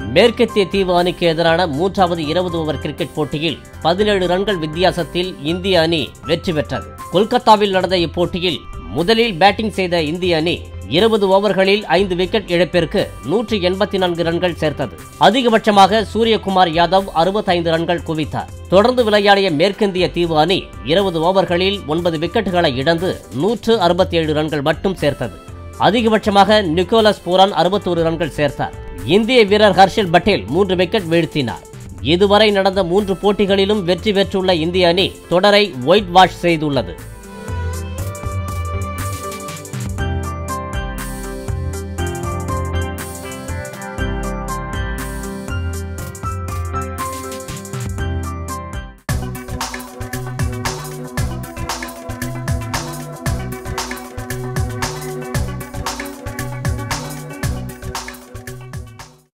மேற்கத்திய தீவு அணிக்கு எதிரான மூன்றாவது இருபது ஓவர் கிரிக்கெட் போட்டியில் பதினேழு ரன்கள் வித்தியாசத்தில் இந்திய அணி வெற்றி பெற்றது கொல்கத்தாவில் நடந்த இப்போட்டியில் முதலில் பேட்டிங் செய்த இந்திய அணி இருபது ஓவர்களில் ஐந்து விக்கெட் இழப்பிற்கு நூற்றி எண்பத்தி நான்கு ரன்கள் சேர்த்தது அதிகபட்சமாக சூரியகுமார் யாதவ் அறுபத்தைந்து ரன்கள் குவித்தார் தொடர்ந்து விளையாடிய மேற்கிந்திய தீவு அணி இருபது ஓவர்களில் ஒன்பது விக்கெட்டுகளை இழந்து நூற்று அறுபத்தி ஏழு ரன்கள் மட்டும் சேர்த்தது அதிகபட்சமாக நிக்கோலஸ் பூரான் அறுபத்தோரு ரன்கள் சேர்த்தார் இந்திய வீரர் ஹர்ஷல் பட்டேல் மூன்று விக்கெட் வீழ்த்தினார் இதுவரை நடந்த மூன்று போட்டிகளிலும் வெற்றி பெற்றுள்ள இந்திய அணி தொடரை ஒயிட் வாஷ் செய்துள்ளது